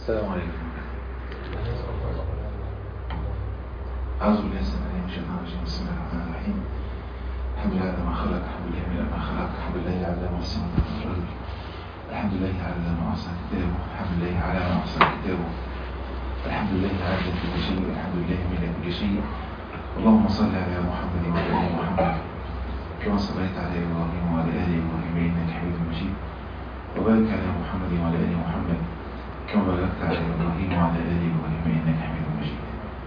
السلام عليكم أعوذ بالله السميع العليم من الشيطان الرجيم بسم الله الرحمن الرحيم الحمد لله على ما خلق الحمد لله من ما خلق الحمد لله على ما السماوات والأرض الحمد لله على ما أحسن كتابه الحمد لله على ما أحسن كتابه الحمد لله على كل شيء الحمد لله من كل شيء اللهم صل على محمد وعلى آل محمد كما صليت على إبراهيم وعلى آل إبراهيم إنك حميد مجيد وبارك على محمد وعلى آل محمد كما باركت على إبراهيم وعلى آل إبراهيم إنك حميد مجيد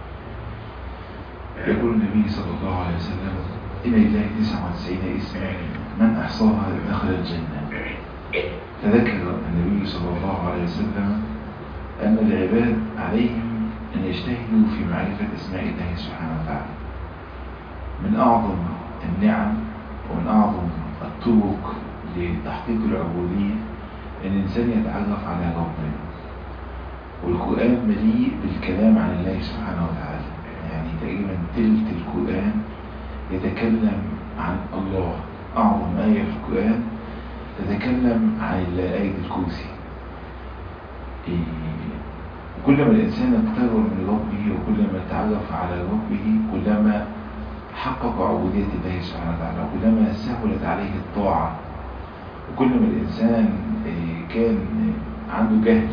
يقول النبي صلى الله عليه وسلم إن لله 99 اسما من أحصاها دخل الجنة فذكر النبي صلى الله عليه وسلم أن العباد عليهم أن يجتهدوا في معرفة أسماء الله سبحانه وتعالى من أعظم النعم ومن أعظم الطرق لتحقيق العبودية أن الإنسان يتعرف على ربه والقرآن مليء بالكلام عن الله سبحانه وتعالى يعني تقريبا تلت القرآن يتكلم عن الله أعظم آية في القرآن تتكلم عن الله آية الكرسي كل ما الإنسان اقترب من ربه وكل ما تعرف على ربه كلما حقق عبودية الله سبحانه وتعالى وكلما سهلت عليه الطاعة وكل ما الإنسان كان عنده جهل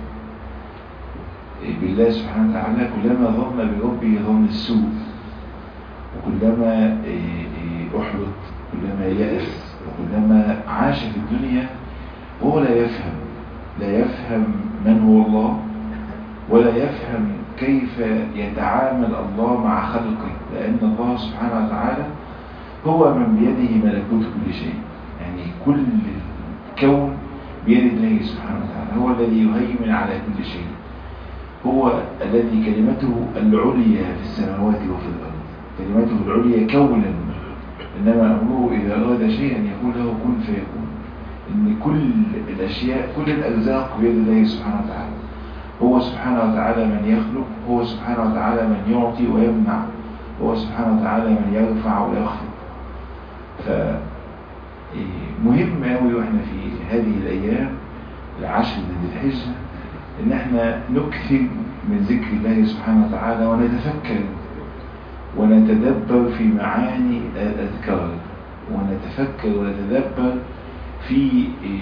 بالله سبحانه وتعالى كلما ظن بربه ظن السوء وكلما أحبط كلما يأس وكلما عاش في الدنيا وهو لا يفهم لا يفهم من هو الله ولا يفهم كيف يتعامل الله مع خلقه لأن الله سبحانه وتعالى هو من بيده ملكوت كل شيء يعني كل الكون بيد الله سبحانه وتعالى هو الذي يهيمن على كل شيء هو الذي كلمته العليا في السماوات وفي الأرض كلمته العليا كونا إنما أمره إذا أراد شيئا يقول له كن فيكون إن كل الأشياء كل الأرزاق بيد الله سبحانه وتعالى هو سبحانه وتعالى من يخلق هو سبحانه وتعالى من يعطي ويمنع هو سبحانه وتعالى من يرفع ويخفض ف مهم قوي واحنا في هذه الايام العشر من الحجه ان احنا نكثر من ذكر الله سبحانه وتعالى ونتفكر ونتدبر في معاني الاذكار ونتفكر ونتدبر في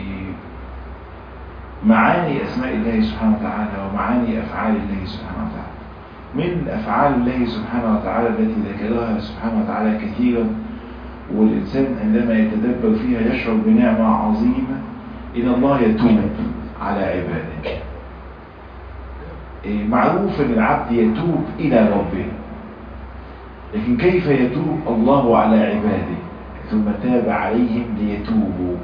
معاني أسماء الله سبحانه وتعالى ومعاني أفعال الله سبحانه وتعالى من أفعال الله سبحانه وتعالى التي ذكرها سبحانه وتعالى كثيرا والإنسان عندما يتدبر فيها يشعر بنعمة عظيمة إن الله يتوب على عباده معروف أن العبد يتوب إلى ربه لكن كيف يتوب الله على عباده ثم تاب عليهم ليتوبوا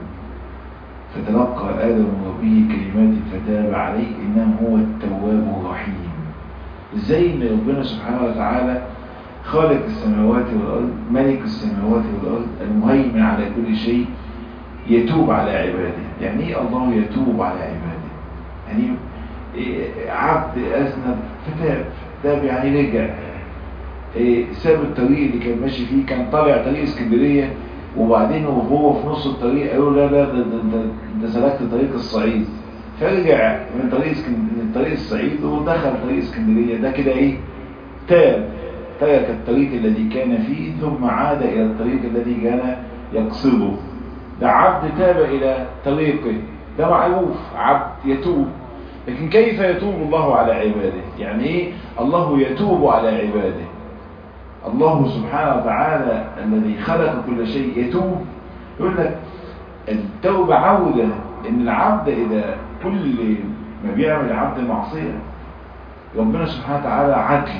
فتلقى آدم من ربه كلمات فتاب عليه إنه هو التواب الرحيم إزاي إن ربنا سبحانه وتعالى خالق السماوات والأرض ملك السماوات والأرض المهيمن على كل شيء يتوب على عباده يعني إيه الله يتوب على عباده يعني إيه عبد أذنب فتاب تاب يعني رجع إيه ساب الطريق اللي كان ماشي فيه كان طالع طريق اسكندريه وبعدين وهو في نص الطريق قالوا لا لا ده ده ده سلكت طريق الصعيد فرجع من طريق من طريق الصعيد ودخل طريق اسكندريه ده كده ايه تاب ترك الطريق الذي كان فيه ثم عاد الى الطريق الذي كان يقصده ده عبد تاب الى طريقه ده معروف عبد يتوب لكن كيف يتوب الله على عباده يعني ايه الله يتوب على عباده الله سبحانه وتعالى الذي خلق كل شيء يتوب يقول لك التوبة عودة ان العبد اذا كل ما بيعمل عبد معصية ربنا سبحانه وتعالى عدل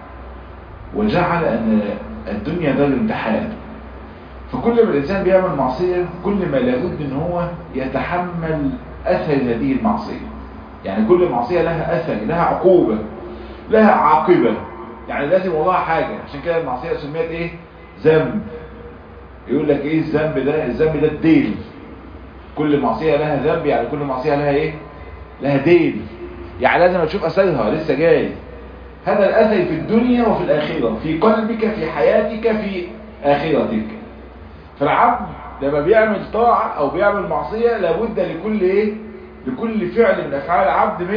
وجعل ان الدنيا دار امتحان فكل ما الانسان بيعمل معصية كل ما لابد ان هو يتحمل اثر هذه المعصية يعني كل معصية لها اثر لها عقوبة لها عاقبة يعني لازم والله حاجة عشان كده المعصية سميت ايه ذنب يقول لك ايه الذنب ده الذنب ده الديل كل معصية لها ذنب يعني كل معصية لها ايه لها ديل يعني لازم تشوف اثرها لسه جاي هذا الاثر في الدنيا وفي الاخرة في قلبك في حياتك في اخرتك فالعبد لما بيعمل طاعة او بيعمل معصية لابد لكل ايه لكل فعل من افعال العبد من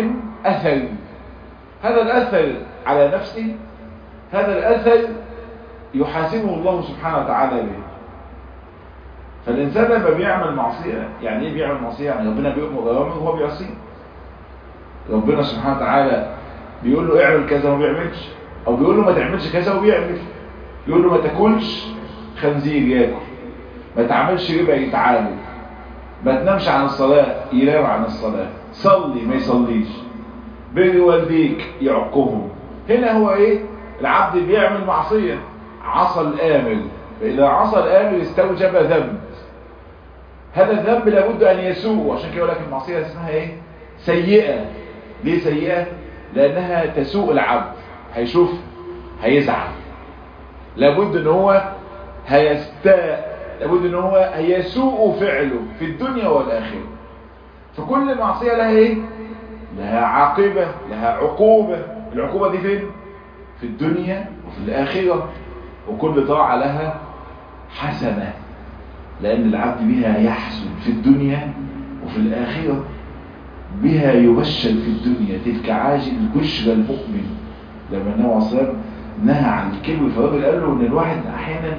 أثر هذا الأثر على نفسه هذا الأثر يحاسبه الله سبحانه وتعالى به فالإنسان لما بيعمل معصية يعني إيه بيعمل معصية يعني ربنا بيؤمر بأوامر وهو بيعصيه ربنا سبحانه وتعالى بيقول له اعمل كذا وما بيعملش أو بيقول له ما تعملش كذا وبيعمل يقول له ما تاكلش خنزير ياكل ما تعملش ربا يتعامل ما تنامش عن الصلاة ينام عن الصلاة صلي ما يصليش بر والديك يعقهم هنا هو ايه العبد بيعمل معصية عصى الآمر فإذا عصى الآمر استوجب ذنب هذا الذنب لابد أن يسوء عشان كده لك المعصية اسمها ايه سيئة ليه سيئة لأنها تسوء العبد هيشوف هيزعل لابد ان هو هيستاء لابد ان هو هيسوء فعله في الدنيا والآخرة فكل معصية لها ايه لها عاقبة لها عقوبة العقوبة دي فين في الدنيا وفي الآخرة وكل طاعة لها حسنة لأن العبد بها يحسن في الدنيا وفي الآخرة بها يبشر في الدنيا تلك عاجل البشرى المؤمن لما النبي صلى نهى عن الكبر فالراجل قال له ان الواحد احيانا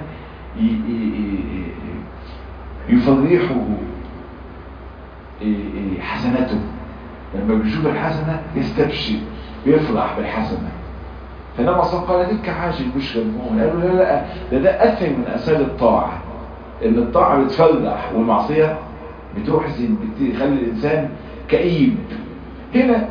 يفرحه حسناته لما بيشوف الحسنة يستبشر يفرح بالحسنة فلما صلى قال تلك عاجل بشرى المؤمن قال له لا لا ده ده أثر من أثار الطاعة ان الطاعة بتفرح والمعصية بتحزن بتخلي الإنسان كئيب هنا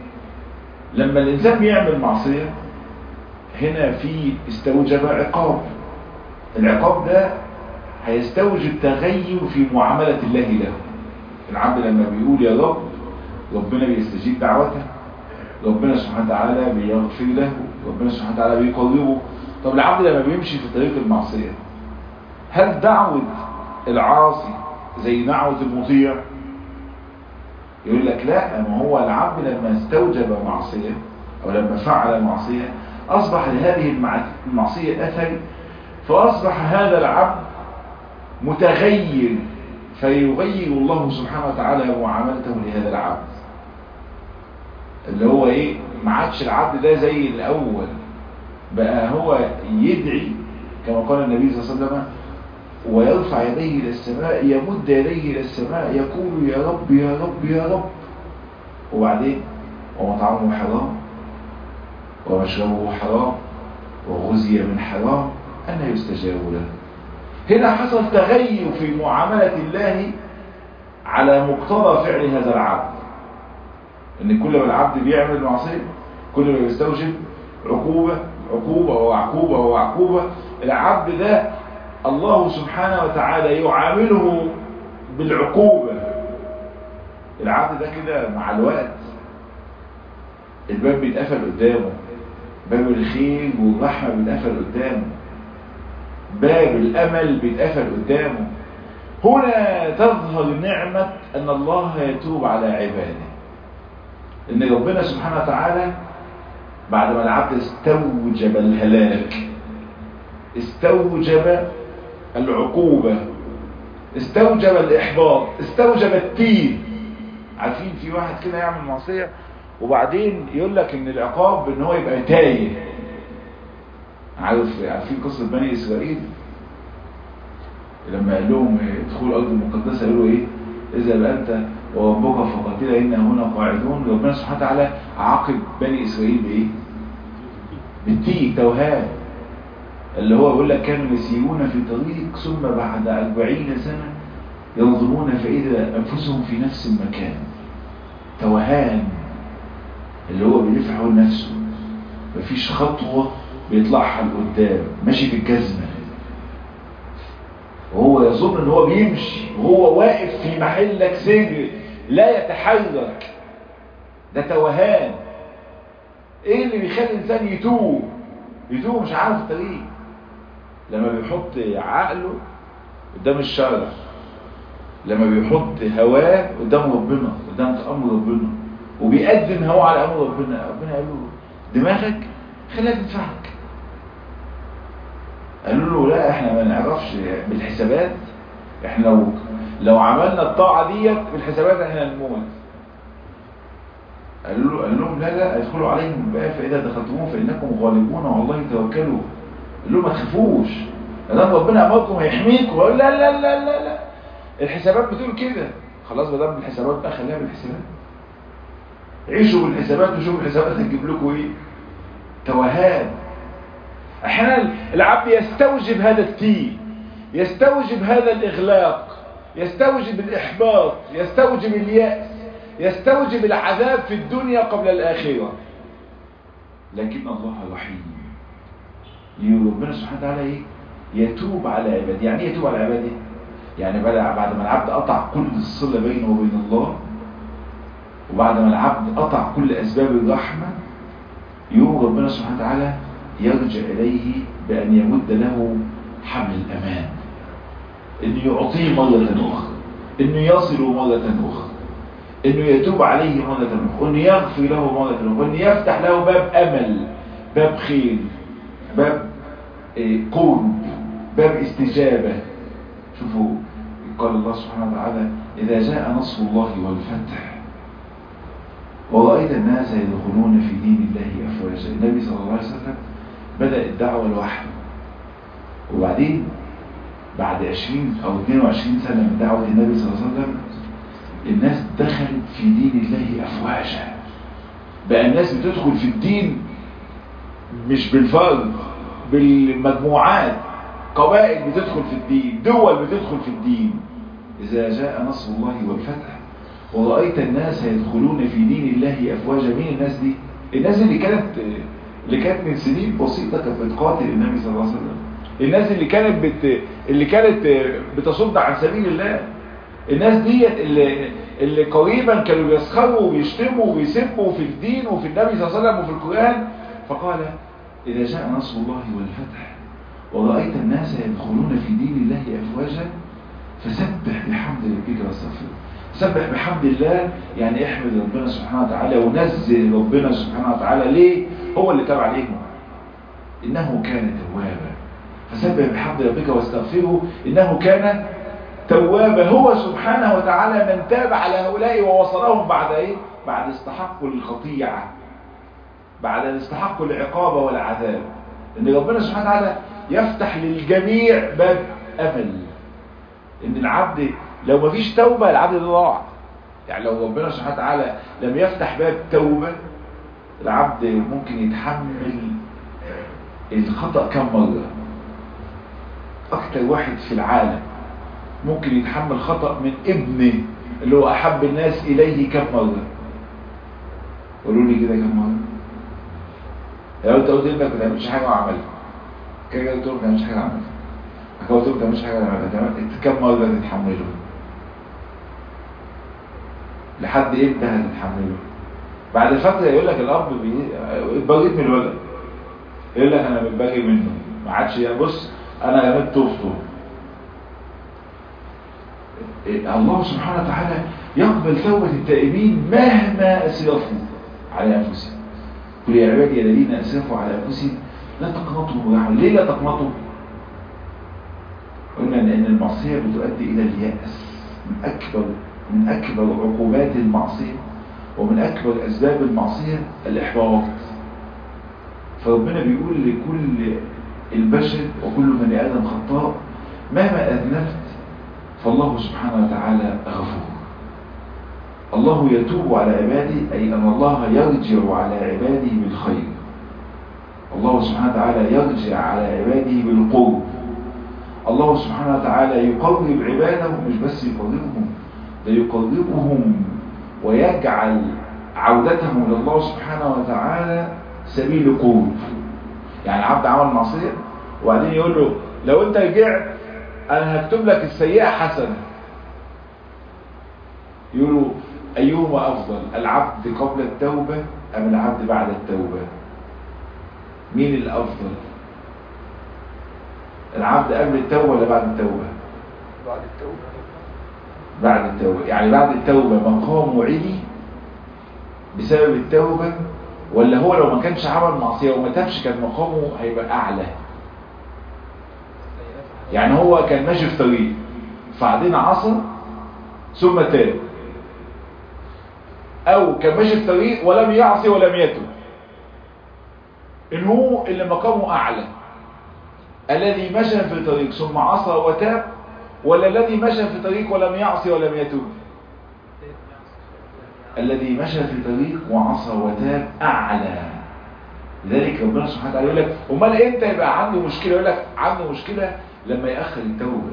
لما الإنسان بيعمل معصية هنا في استوجب عقاب العقاب ده هيستوجب تغير في معاملة الله له العبد لما بيقول يا رب ربنا بيستجيب دعوته ربنا سبحانه وتعالى بيغفر له ربنا سبحانه وتعالى بيقربه طب العبد لما بيمشي في طريق المعصية هل دعوة العاصي زي دعوة المطيع يقول لك لا ما هو العبد لما استوجب معصية او لما فعل معصية اصبح لهذه المعصية اثر فاصبح هذا العبد متغير فيغير الله سبحانه وتعالى معاملته لهذا العبد اللي هو ايه ما عادش العبد ده زي الاول بقى هو يدعي كما قال النبي صلى الله عليه وسلم ويرفع يديه إلى السماء يمد يديه إلى السماء يقول يا رب يا رب يا رب وبعدين ومطعمه حرام ومشربه حرام وغزي من حرام أنا يستجاب له هنا حصل تغير في معاملة الله على مقتضى فعل هذا العبد ان كل ما العبد بيعمل معصية كل ما بيستوجب عقوبة عقوبة وعقوبة وعقوبة العبد ده الله سبحانه وتعالى يعامله بالعقوبة العبد ده كده مع الوقت الباب بيتقفل قدامه باب الخير والرحمة بيتقفل قدامه باب الأمل بيتقفل قدامه هنا تظهر نعمة أن الله يتوب على عباده إن ربنا سبحانه وتعالى بعد ما العبد استوجب الهلاك استوجب العقوبة استوجب الإحباط استوجب التيه عارفين في واحد كده يعمل معصية وبعدين يقول لك ان العقاب ان هو يبقى تايه عارف عارفين قصة بني إسرائيل لما قال لهم ادخلوا الأرض المقدسة قالوا ايه اذهب أنت وربك فقاتلا إنا هنا قاعدون ربنا سبحانه وتعالى عاقب بني إسرائيل بإيه بالتيه توهان اللي هو بيقول لك كانوا يسيرون في طريق ثم بعد أربعين سنة ينظرون فإذا أنفسهم في نفس المكان توهان اللي هو بيلف حول نفسه مفيش خطوة بيطلعها لقدام ماشي في الجزمة وهو يظن ان هو بيمشي وهو واقف في محلك سجن لا يتحرك ده توهان ايه اللي بيخلي الانسان يتوب يتوب مش عارف الطريق لما بيحط عقله قدام الشرع لما بيحط هواه قدام ربنا قدام امر ربنا وبيقدم هواه على امر ربنا ربنا قال له دماغك خليها تدفعك قالوا له لا احنا ما نعرفش بالحسابات احنا لو لو عملنا الطاعة ديت بالحسابات احنا هنموت قال, له قال لهم لا لا ادخلوا عليهم بقى فإذا دخلتموه فإنكم غالبون والله توكلوا قال لهم ما تخافوش ما ربنا أمركم هيحميكم قال لا لا لا لا لا الحسابات بتقول كده خلاص ما دام الحسابات بقى خليها بالحسابات عيشوا بالحسابات وشوفوا الحسابات هتجيب لكم ايه توهان احيانا العبد يستوجب هذا التيه يستوجب هذا الاغلاق يستوجب الاحباط يستوجب اليأس يستوجب العذاب في الدنيا قبل الاخرة لكن الله رحيم ربنا سبحانه وتعالى ايه يتوب على عباده يعني ايه يتوب على عباده يعني بعد ما العبد قطع كل الصلة بينه وبين الله وبعد ما العبد قطع كل أسباب الرحمة يوم ربنا سبحانه وتعالى يرجع إليه بأن يمد له حمل الأمان إنه يعطيه مرة أخرى إنه يصل مرة أخرى إنه يتوب عليه مرة أخرى إنه يغفر له مرة أخرى إنه يفتح له باب أمل باب خير باب قرب باب استجابة شوفوا قال الله سبحانه وتعالى إذا جاء نصر الله والفتح ورأيت الناس يدخلون في دين الله أفواجا النبي صلى الله عليه وسلم بدأ الدعوة لوحده وبعدين بعد 20 أو 22 سنة من دعوة النبي صلى الله عليه وسلم الناس دخلت في دين الله أفواجا بقى الناس بتدخل في الدين مش بالفرد بالمجموعات قبائل بتدخل في الدين دول بتدخل في الدين إذا جاء نصر الله والفتح ورأيت الناس يدخلون في دين الله أفواجا مين الناس دي الناس اللي كانت اللي كانت من سنين بسيطة كانت بتقاتل النبي صلى الله عليه وسلم الناس اللي كانت بت... اللي كانت بتصد عن سبيل الله الناس دي اللي, اللي قريبا كانوا بيسخروا وبيشتموا وبيسبوا في الدين وفي النبي صلى الله عليه وسلم وفي القرآن فقال إذا جاء نصر الله والفتح ورأيت الناس يدخلون في دين الله أفواجا فسبح بحمد ربك واستغفره سبح بحمد الله يعني احمد ربنا سبحانه وتعالى ونزل ربنا سبحانه وتعالى ليه هو اللي تابع عليهم إنه كان توابا فسبح بحمد ربك واستغفره إنه كان توابا هو سبحانه وتعالى من تاب على هؤلاء ووصلهم بعد إيه؟ بعد استحقوا الخطيعة بعد ان استحقوا العقاب والعذاب ان ربنا سبحانه وتعالى يفتح للجميع باب امل ان العبد لو ما فيش توبة العبد ده ضاع يعني لو ربنا سبحانه وتعالى لم يفتح باب توبة العبد ممكن يتحمل الخطأ كم مرة اكتر واحد في العالم ممكن يتحمل خطأ من ابنه اللي هو احب الناس اليه كم مرة قولوا لي كده كم مرة لو انت قلت ابنك ما تعملش حاجه وعملها كده قلت له ما تعملش حاجه وعملها قلت له ما تعملش حاجه وعملها كم مره تتحمله لحد امتى هتتحمله بعد فتره يقول لك الاب اتبريت من الولد يقول لك انا متبري منه ما عادش بص انا رميت طوفته الله سبحانه وتعالى يقبل توبه التائبين مهما اسرفوا على انفسهم قل يا عبادي الذين اسرفوا على انفسهم لا تقنطوا من رحمه ليه لا تقنطوا قلنا ان المعصيه بتؤدي الى الياس من اكبر من اكبر عقوبات المعصيه ومن اكبر اسباب المعصيه الاحباط فربنا بيقول لكل البشر وكل بني ادم خطاء مهما اذنبت فالله سبحانه وتعالى غفور الله يتوب على عباده أي أن الله يرجع على عباده بالخير الله سبحانه وتعالى يرجع على عباده بالقرب الله سبحانه وتعالى يقرب عباده مش بس يقربهم ده يقربهم ويجعل عودتهم إلى الله سبحانه وتعالى سبيل قرب يعني عبد عمل معصية وبعدين يقول له لو انت رجعت انا هكتب لك السيئة حسنة يقولوا أيهما أفضل العبد قبل التوبة أم العبد بعد التوبة مين الأفضل العبد قبل التوبة ولا بعد التوبة بعد التوبة بعد التوبة يعني بعد التوبة مقامه عالي بسبب التوبة ولا هو لو ما كانش عمل معصية وما تابش كان مقامه هيبقى أعلى يعني هو كان ماشي في طريق بعدين عصى ثم تاب او كان ماشي في طريق ولم يعصي ولم يتب ان هو اللي مقامه اعلى الذي مشى في طريق ثم عصى وتاب ولا الذي مشى في طريق ولم يعصي ولم يتوب الذي مشى في طريق وعصى وتاب اعلى لذلك ربنا سبحانه وتعالى يقول لك امال انت يبقى عنده مشكله يقول لك عنده مشكله لما ياخر التوبه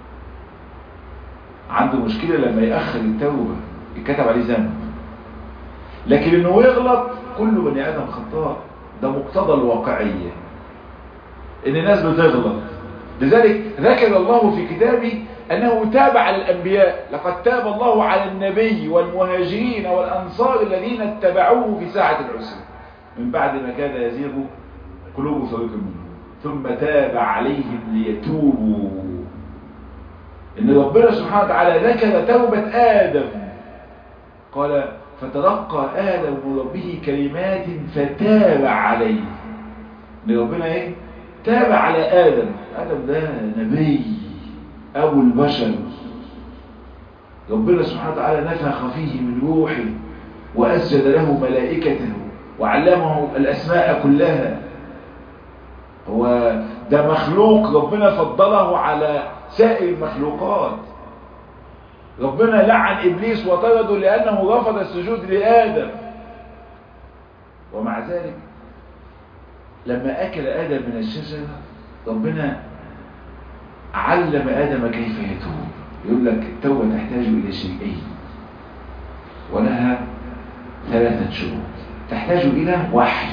عنده مشكله لما ياخر التوبه يتكتب عليه ذنب لكن انه يغلط كل بني ادم خطاء ده مقتضى الواقعيه ان الناس بتغلط لذلك ذكر الله في كتابه أنه تاب على الأنبياء لقد تاب الله على النبي والمهاجرين والأنصار الذين اتبعوه في ساعة العسر من بعد ما كاد يزيغ قلوب فريق منهم ثم تاب عليهم ليتوبوا إن ربنا سبحانه وتعالى ذكر توبة آدم قال فتلقى آدم من ربه كلمات فتاب عليه إن ربنا إيه تاب على آدم آدم ده نبي أبو البشر ربنا سبحانه وتعالى نفخ فيه من روحه وأسجد له ملائكته وعلمه الأسماء كلها هو ده مخلوق ربنا فضله على سائر المخلوقات ربنا لعن إبليس وطرده لأنه رفض السجود لآدم ومع ذلك لما أكل آدم من الشجرة ربنا علم آدم كيف يتوب يقول لك التوبة تحتاج إلى شيئين ولها ثلاثة شروط تحتاج إلى وحي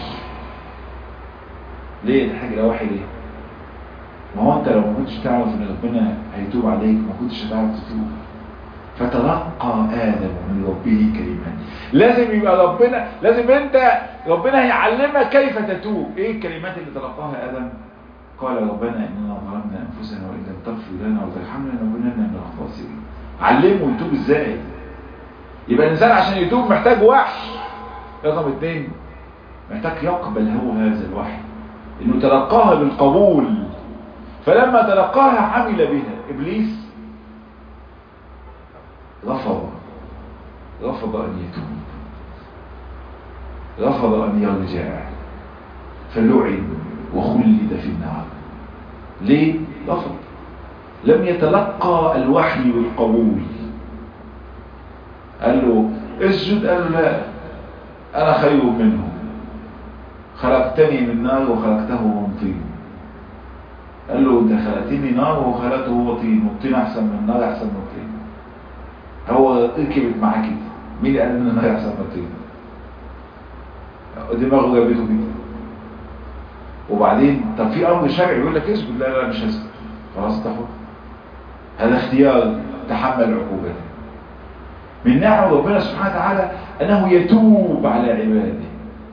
ليه تحتاج إلى وحي ليه ما هو أنت لو ما كنتش تعرف إن ربنا هيتوب عليك ما كنتش هتعرف تتوب فتلقى آدم من ربه كلمات لازم يبقى ربنا لازم أنت ربنا هيعلمك كيف تتوب إيه الكلمات اللي تلقاها آدم قال ربنا إننا ظلمنا أنفسنا وإن لم تغفر لنا وترحمنا لنكونن من الخاسرين علمه يتوب إزاي يبقى الإنسان عشان يتوب محتاج وحي رقم اثنين محتاج يقبل هو هذا الوحي إنه تلقاها بالقبول فلما تلقاها عمل بها إبليس رفض رفض أن يتوب رفض أن يرجع فلعن وخلد في النار ليه؟ رفض لم يتلقى الوحي بالقبول قال له اسجد قال له لا أنا خير منه خلقتني من نار وخلقته من طين قال له انت خلقتني نار وخلقته هو طين والطين احسن من النار احسن من الطين هو ركبت معاه كده مين قال ان النار احسن من الطين دماغه جابته كده وبعدين طب في امر شرعي يقول لك اسجد لا لا مش هسجد خلاص تاخد هذا اختيار تحمل عقوبته من نعم ربنا سبحانه وتعالى انه يتوب على عباده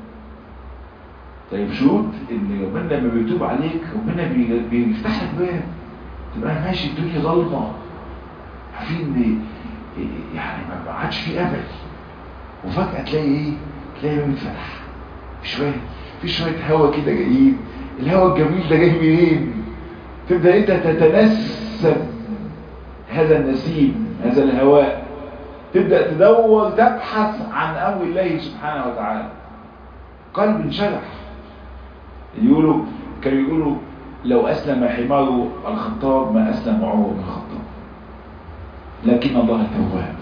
طيب شروط ان ربنا لما بيتوب عليك ربنا بيفتح لك باب تبقى ماشي الدنيا ظلمه عارفين ان يعني ما عادش في امل وفجاه تلاقي ايه تلاقي باب اتفتح شويه في شويه هوا كده جايين الهوا الجميل ده جاي منين تبدا انت تتنسم هذا النسيم هذا الهواء تبدا تدور تبحث عن امر الله سبحانه وتعالى قلب انشرح يقولوا كانوا يقولوا لو أسلم حمار الخطاب ما أسلم عمر بن الخطاب لكن الله تواب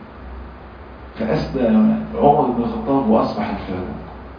فأسلم عمر بن الخطاب وأصبح الفاروق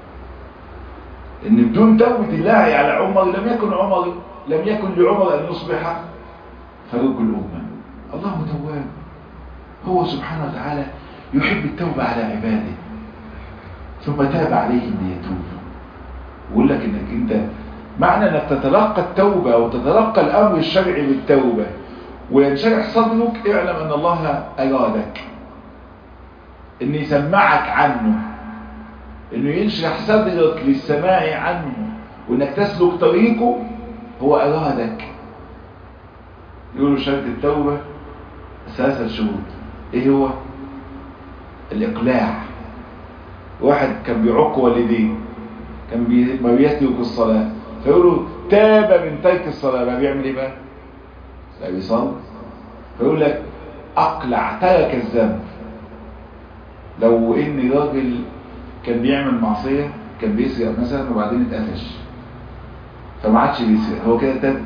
إن بدون توبة الله على عمر لم يكن عمر لم يكن لعمر أن يصبح فاروق الأمة الله تواب هو سبحانه وتعالى يحب التوبة على عباده ثم تاب عليهم ليتوبوا يقول لك انك انت معنى انك تتلقى التوبة وتتلقى الامر الشرعي بالتوبة وينشرح صدرك اعلم ان الله ارادك ان يسمعك عنه انه ينشرح صدرك للسماع عنه وانك تسلك طريقه هو ارادك يقولوا شرط التوبة ثلاثة شروط ايه هو الاقلاع واحد كان بيعق والديه كان بي... ما بيترك الصلاة فيقولوا تاب من ترك الصلاة ما بيعمل ايه بقى لا بيصلي فيقول لك اقلع ترك الذنب لو ان راجل كان بيعمل معصية كان بيسرق مثلا وبعدين اتقفش فما عادش بيسرق هو كده تاب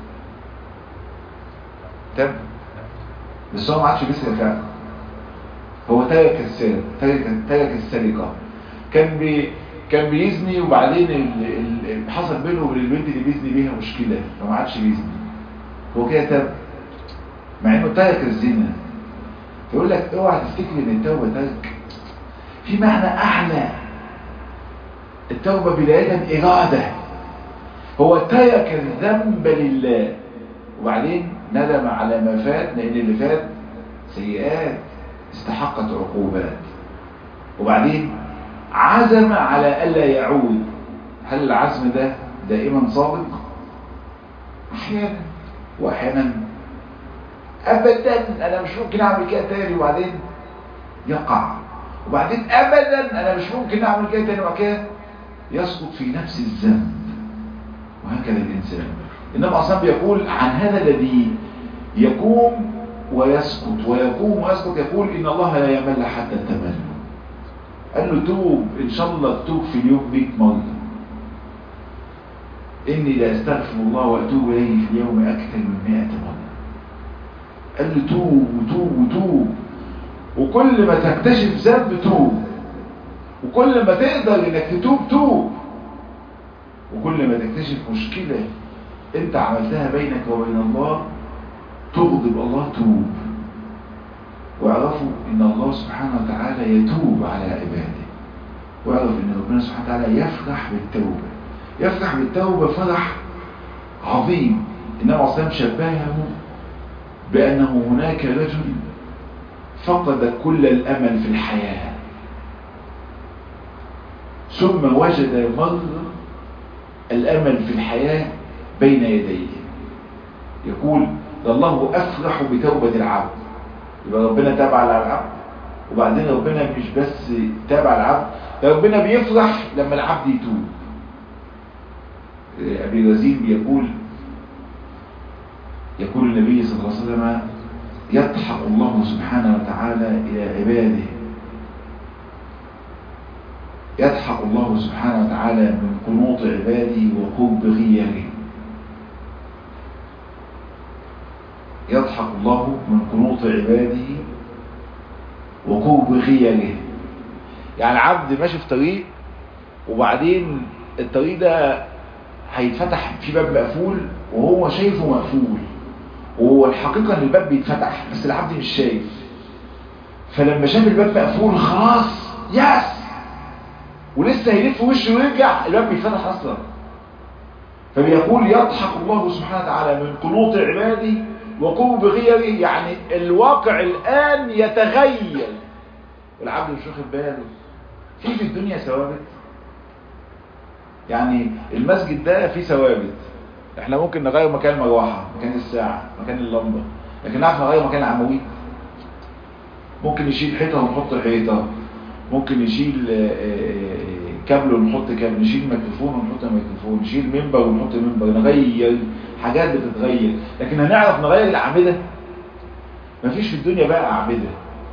تاب بس هو ما عادش بيسرق فعلا هو ترك السرقة ترك ترك السرقة كان بي كان بيزني وبعدين ال... ال... حصل بينه وبين البنت اللي بيزني بيها مشكلة فما عادش بيزني هو كده تاب مع انه ترك الزنا يقول لك اوعى تفتكر ان التوبة ترك في معنى اعلى التوبة بداية إرادة هو ترك الذنب لله وبعدين ندم على ما فات لأن اللي فات سيئات استحقت عقوبات وبعدين عزم على ألا يعود هل العزم ده دائما صادق؟ أحيانا وأحيانا أبدا أنا مش ممكن أعمل كده تاني وبعدين يقع وبعدين أبدا أنا مش ممكن أعمل كده تاني وبعد كده يسقط في نفس الذنب وهكذا الإنسان إنما أصلا بيقول عن هذا الذي يقوم ويسقط ويقوم ويسقط يقول إن الله لا يمل حتى تمل قال له توب إن شاء الله تتوب في اليوم 100 مرة إني لا أستغفر الله وأتوب إليه في اليوم أكثر من 100 مرة قال له توب وتوب وتوب وكل ما تكتشف ذنب توب وكل ما تقدر انك تتوب توب وكل ما تكتشف مشكلة انت عملتها بينك وبين الله تغضب الله توب واعرفوا ان الله سبحانه وتعالى يتوب على عباده واعرف ان ربنا سبحانه وتعالى يفرح بالتوبة يفرح بالتوبة فرح عظيم انما عصام شبهه بانه هناك رجل فقد كل الامل في الحياه ثم وجد مرة الأمل في الحياة بين يديه يقول الله أفرح بتوبة العبد يبقى ربنا تابع على العبد وبعدين ربنا مش بس تابع على العبد ده ربنا بيفرح لما العبد يتوب أبي رزين بيقول يقول النبي صلى الله عليه وسلم يضحك الله سبحانه وتعالى إلى عباده يضحك الله سبحانه وتعالى من قنوط عباده وقرب غيره يضحك الله من قنوط عباده وقرب غيره يعني العبد ماشي في طريق وبعدين الطريق ده هيتفتح في باب مقفول وهو شايفه مقفول وهو الحقيقة ان الباب بيتفتح بس العبد مش شايف فلما شاف الباب مقفول خلاص يس ولسه هيلف وشه ويرجع الباب بيتفتح اصلا فبيقول يضحك الله سبحانه وتعالى من قنوط عباده وقرب غيره يعني الواقع الآن يتغير والعبد مش واخد باله في في الدنيا ثوابت يعني المسجد ده فيه ثوابت احنا ممكن نغير مكان المروحه مكان الساعه مكان اللمبه لكن نعرف نغير مكان العواميد ممكن نشيل حيطه ونحط حيطه ممكن نشيل كابل ونحط كابل نشيل ميكروفون ونحط ميكروفون نشيل منبر ونحط منبر نغير حاجات بتتغير لكن هنعرف نغير الأعمدة مفيش في الدنيا بقى أعمدة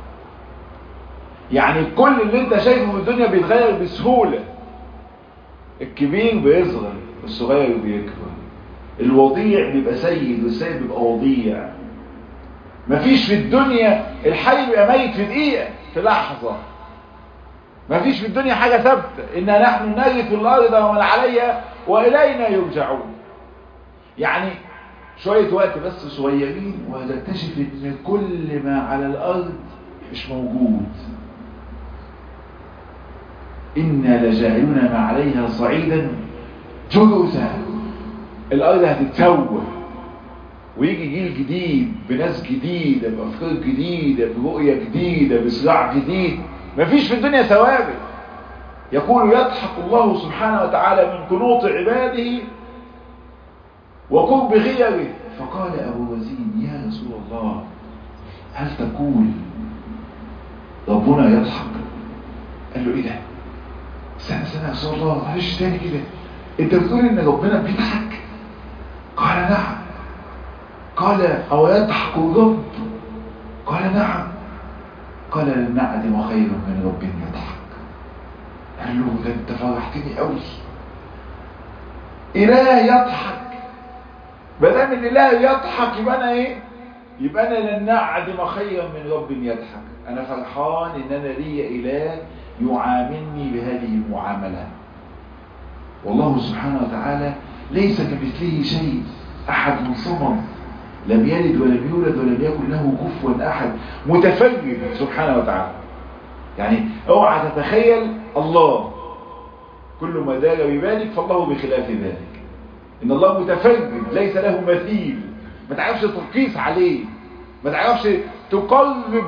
يعني كل اللي انت شايفه في الدنيا بيتغير بسهولة الكبير بيصغر الصغير بيكبر الوضيع بيبقى سيد والسيد بيبقى وضيع مفيش في الدنيا الحي بيبقى ميت في دقيقة في لحظة مفيش في الدنيا حاجة ثابتة إنا نحن نرث الأرض ومن عليها وإلينا يرجعون يعني شوية وقت بس صغيرين وهتكتشف ان كل ما على الارض مش موجود إنا لجاعلون ما عليها صعيدا جرزا الارض هتتسوى ويجي جيل جديد بناس جديدة بأفكار جديدة برؤية جديدة بصراع جديد مفيش في الدنيا ثوابت يقول يضحك الله سبحانه وتعالى من قنوط عباده وقم بغيره فقال أبو وزين يا رسول الله هل تقول ربنا يضحك قال له ايه ده استنى استنى يا رسول الله معلش تاني كده انت بتقول ان ربنا بيضحك قال نعم قال او يضحك الرب قال نعم قال لن نعدم خيرا من رب يضحك قال له ده انت فرحتني قوي اله يضحك ما دام الاله يضحك يبقى انا ايه يبقى انا لن نعدم خيرا من رب يضحك انا فرحان ان انا لي اله يعاملني بهذه المعامله والله سبحانه وتعالى ليس كمثله شيء احد صمد لم يلد ولم يولد ولم يكن له كفوا احد متفرد سبحانه وتعالى يعني اوعى تتخيل الله كل ما دار ببالك فالله بخلاف ذلك ان الله متفرد ليس له مثيل ما تعرفش تقيس عليه ما تعرفش تقرب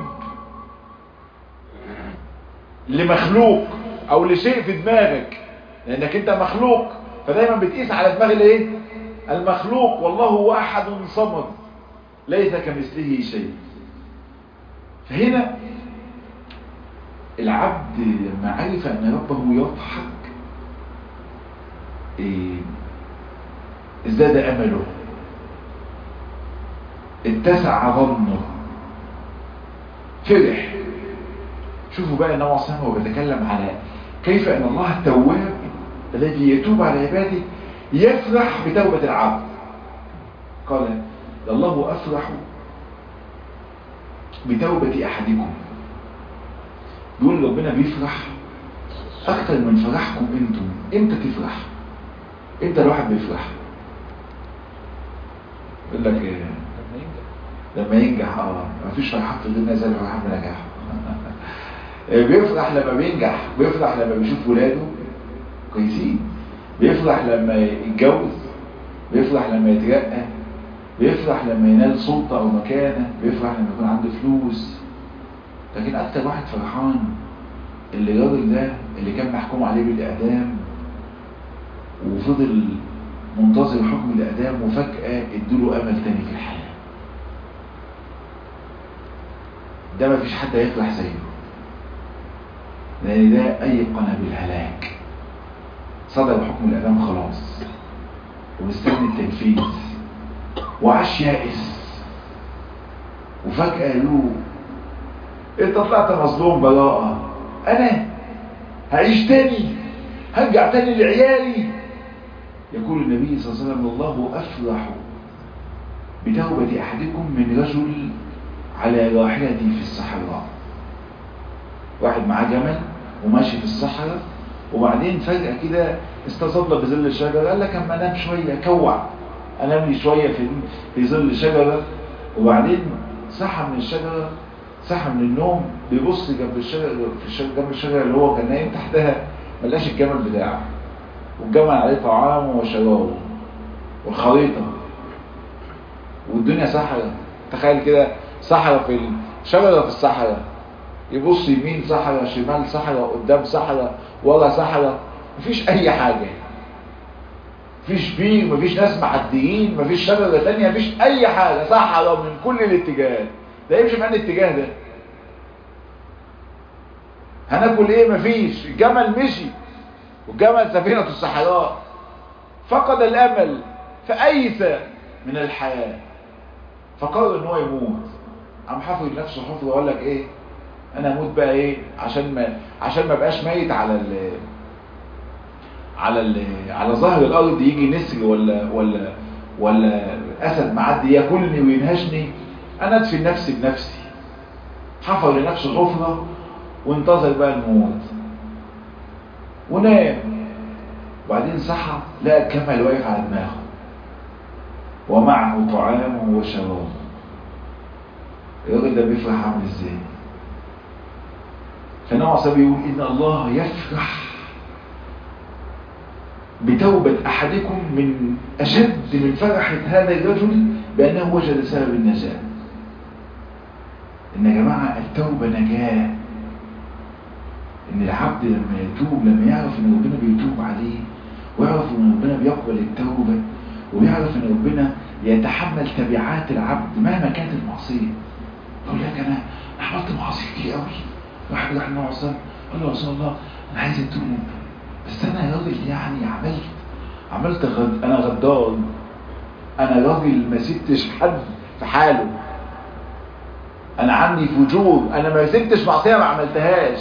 لمخلوق او لشيء في دماغك لانك انت مخلوق فدايما بتقيس على دماغ الايه المخلوق والله واحد صمد ليس كمثله شيء فهنا العبد لما عرف ان ربه يضحك إيه ازداد امله اتسع ظنه فرح شوفوا بقى النبي صلى الله عليه وسلم بيتكلم على كيف ان الله التواب الذي يتوب على عباده يفرح بتوبة العبد قال الله افرح بتوبة احدكم بيقول ربنا بيفرح اكتر من فرحكم انتم امتى تفرح امتى الواحد بيفرح يقول لك ايه لما ينجح اه مفيش فرحات في الدنيا زي الفرحات بنجاح بيفرح لما بينجح بيفرح لما بيشوف ولاده كويسين بيفرح لما يتجوز بيفرح لما يترقى بيفرح لما ينال سلطة او مكانة بيفرح لما يكون عنده فلوس لكن اكتر واحد فرحان اللي الراجل ده اللي كان محكوم عليه بالاعدام وفضل منتظر حكم الاعدام وفجأة ادوله امل تاني في الحياة ده ما فيش حد هيفرح زيه لان ده ايقن بالهلاك صدر حكم الاعدام خلاص ومستني التنفيذ وعاش يائس وفجأة له انت طلعت مظلوم براءة انا هعيش تاني هرجع تاني لعيالي يقول النبي صلى الله عليه وسلم الله افرح بتوبة احدكم من رجل على راحلته في الصحراء واحد معاه جمل وماشي في الصحراء وبعدين فجأة كده استظل بظل الشجرة قال لك اما انام شوية كوع انام لي شوية في في ظل شجرة وبعدين صحى من الشجرة صحى من النوم بيبص جنب الشجرة في الشجرة جنب الشجرة اللي هو كان نايم تحتها ما لقاش الجمل بتاعه والجمل عليه طعامه وشرابه والخريطة والدنيا صحراء تخيل كده صحراء في الشجرة في الصحراء يبص يمين صحراء شمال صحراء قدام صحراء ورا صحراء مفيش اي حاجة مفيش بير مفيش ناس معديين مفيش شجرة تانية مفيش اي حاجة صحراء من كل الاتجاهات ده يمشي في الاتجاه ده هناكل ايه مفيش الجمل مشي والجمل سفينة الصحراء فقد الامل فايس من الحياة فقرر ان هو يموت قام حفر لنفسه حفر وقال لك ايه انا اموت بقى ايه عشان ما عشان ما بقاش ميت على ال على ال على ظهر الارض يجي نسر ولا ولا ولا اسد معدي ياكلني وينهشني انا ادفن نفسي بنفسي حفر لنفسه حفره وانتظر بقى الموت ونام وبعدين صحى لقى الكمل واقف على دماغه ومعه طعامه وشرابه الراجل ده بيفرح عامل ازاي فنوع صبي يقول ان الله يفرح بتوبة احدكم من اشد من فرحة هذا الرجل بانه وجد سبب النجاة ان يا جماعة التوبة نجاة ان العبد لما يتوب لما يعرف ان ربنا بيتوب عليه ويعرف ان ربنا بيقبل التوبة ويعرف ان ربنا يتحمل تبعات العبد مهما كانت المعصية يقول لك انا عملت معاصي كتير قوي واحد راح النبي صلى قال له يا رسول الله انا عايز اتوب بس انا يا راجل يعني عملت عملت غد... انا غدار انا راجل ما سبتش حد في حاله انا عندي فجور انا ما سبتش معصيه ما عملتهاش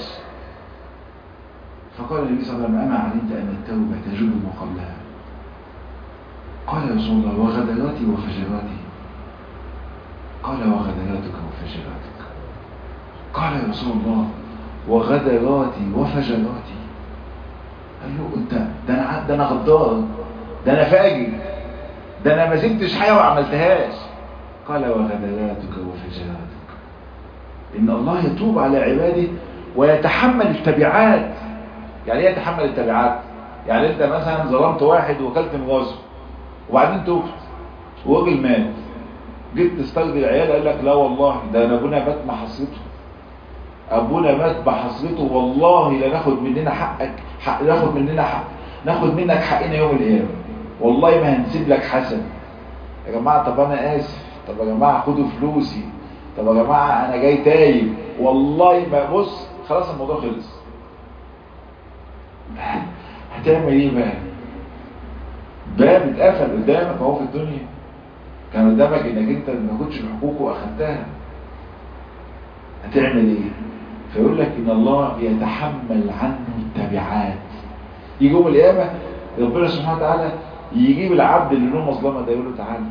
فقال النبي صلى الله عليه وسلم اما علمت ان التوبه تجب ما قبلها قال يا رسول الله وغدراتي وفجراتي قال وغدراتك وفجراتك قال يا رسول الله وغدراتي وفجراتي قال له انت ده انا ده انا غدار ده انا فاجر ده انا ما سبتش حاجه ما عملتهاش قال وغدراتك وفجراتك ان الله يتوب على عباده ويتحمل التبعات يعني ايه يتحمل التبعات يعني انت مثلا ظلمت واحد وكلت مغازه وبعدين تبت وراجل مات جيت تسترضي العيال قال لك لا والله ده انا ابونا مات بحصرته ابونا مات بحصرته والله لا ناخد مننا حقك حق ناخد مننا حق ناخد منك حقنا يوم القيامه والله ما هنسيب لك حسن يا جماعه طب انا اسف طب يا جماعه خدوا فلوسي طب يا جماعه انا جاي تايب والله ما بص خلاص الموضوع خلص هتعمل ايه بقى باب اتقفل قدامك اهو في الدنيا كان قدامك انك انت ما كنتش الحقوق واخدتها هتعمل ايه فيقول لك ان الله يتحمل عنه التبعات يجي يوم القيامه ربنا سبحانه وتعالى يجيب العبد اللي له مظلمه ده يقول له تعالى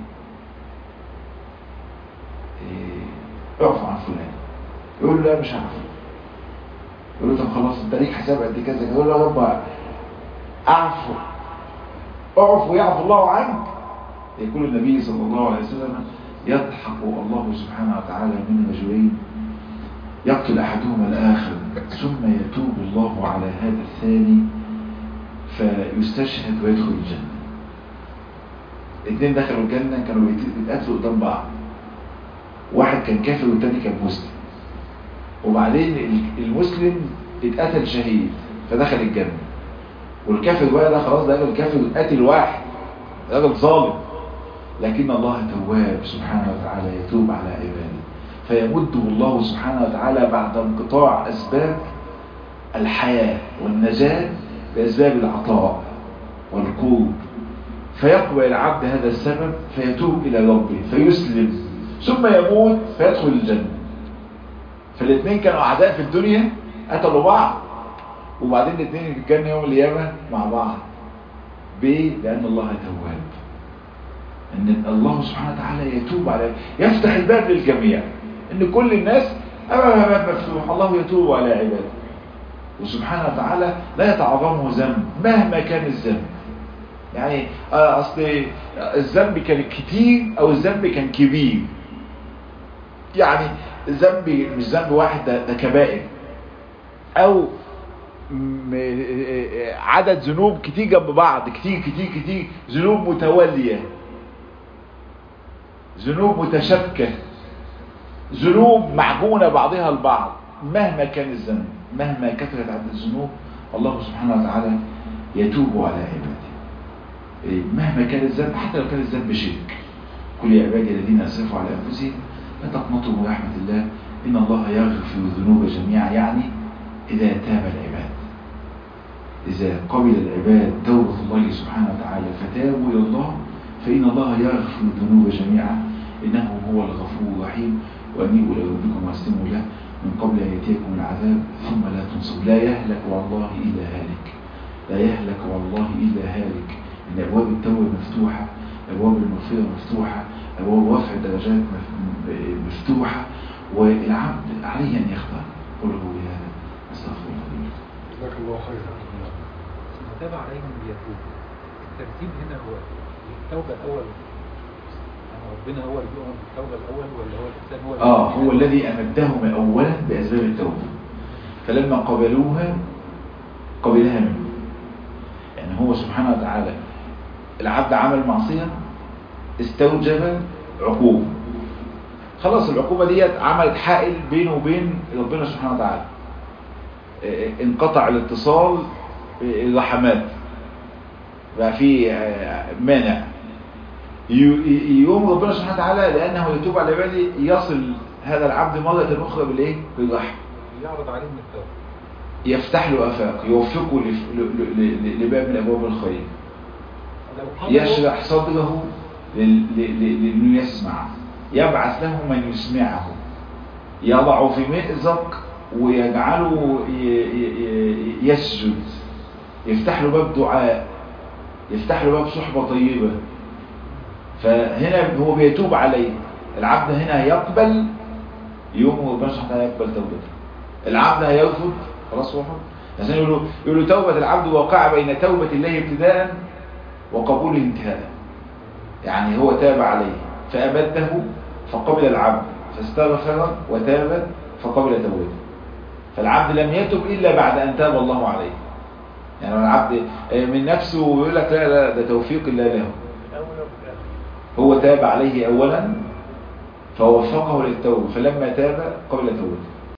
إيه اعفو عن فلان يقول له لا مش عارف يقول له طب خلاص انت ليك حساب قد كذا يقول له يا رب اعفو اعفو يعفو الله عنك يقول النبي صلى الله عليه وسلم يضحك الله سبحانه وتعالى من رجلين يقتل احدهما الاخر ثم يتوب الله على هذا الثاني فيستشهد ويدخل الجنة الاثنين دخلوا الجنة كانوا بيتقاتلوا قدام بعض واحد كان كافر والتاني كان مسلم وبعدين المسلم اتقتل شهيد فدخل الجنة والكافر بقى ده خلاص ده راجل كافر قاتل واحد راجل ظالم لكن الله تواب سبحانه وتعالى يتوب على عباده فيمده الله سبحانه وتعالى بعد انقطاع أسباب الحياة والنجاة بأسباب العطاء والقوة فيقبل العبد هذا السبب فيتوب إلى ربه فيسلم ثم يموت فيدخل الجنة فالاثنين كانوا أعداء في الدنيا قتلوا بعض وبعدين الاثنين في الجنة يوم القيامة مع بعض بيه؟ لأن الله تواب ان الله سبحانه وتعالى يتوب على يفتح الباب للجميع ان كل الناس امام باب مفتوح الله يتوب على عباده وسبحانه وتعالى لا يتعظمه ذنب مهما كان الذنب يعني اصل الذنب كان كتير او الذنب كان كبير يعني الذنب مش ذنب واحد ده, ده كبائر او عدد ذنوب كتير جنب بعض كتير كتير كتير ذنوب متوليه ذنوب متشابكة ذنوب معجونة بعضها البعض مهما كان الذنب مهما كثرت عدد الذنوب الله سبحانه وتعالى يتوب على عباده مهما كان الذنب حتى لو كان الذنب شرك كل يا عبادي الذين اسرفوا على انفسهم لا تقنطوا من رحمة الله ان الله يغفر الذنوب جميعا يعني اذا تاب العباد اذا قبل العباد توبة الله سبحانه وتعالى فتابوا الى الله فإن الله يغفر الذنوب جميعا إنه هو الغفور الرحيم وأنيبوا إلى ربكم واستموا له من قبل أن يأتيكم العذاب ثم لا تنصروا لا يهلك والله إلا هالك لا يهلك والله إلا هالك إن أبواب التوبة مفتوحة أبواب المغفرة مفتوحة أبواب رفع الدرجات مفتوحة والعبد عليه أن يختار قوله بهذا أستغفر الله جزاك الله خيرا المتابع عليهم بيتوب الترتيب هنا هو التوبة الأول يعني ربنا هو اللي بيؤمن بالتوبة الأول ولا هو الإنسان هو آه هو الذي أمدهم أولا بأسباب التوبة فلما قبلوها قبلها منه يعني هو سبحانه وتعالى العبد عمل معصية استوجب عقوبة خلاص العقوبة ديت عملت حائل بينه وبين ربنا سبحانه وتعالى انقطع الاتصال الرحمات بقى في مانع يوم ربنا سبحانه وتعالى لأنه يتوب على عباده يصل هذا العبد مرة أخرى بالإيه؟ بالرحمة يعرض عليه من التوبة يفتح له أفاق يوفقه لباب من أبواب الخير يشرح صدره لأنه يسمع يبعث له من يسمعه يضع في مئزق ويجعله ي- ي- ي- يسجد يفتح له باب دعاء يفتح له باب صحبة طيبة فهنا هو بيتوب عليه العبد هنا يقبل يوم ربنا سبحانه وتعالى يقبل توبته العبد هيرفض خلاص هو حر عشان يقولوا يقولوا توبة العبد واقعة بين توبة الله ابتداء وقبوله انتهاء يعني هو تاب عليه فأبده فقبل العبد فاستغفر وتاب فقبل توبته فالعبد لم يتب إلا بعد أن تاب الله عليه يعني العبد من نفسه ويقول لك لا لا ده توفيق الله له هو تاب عليه أولا فوفقه للتوبة فلما تاب قبل توبته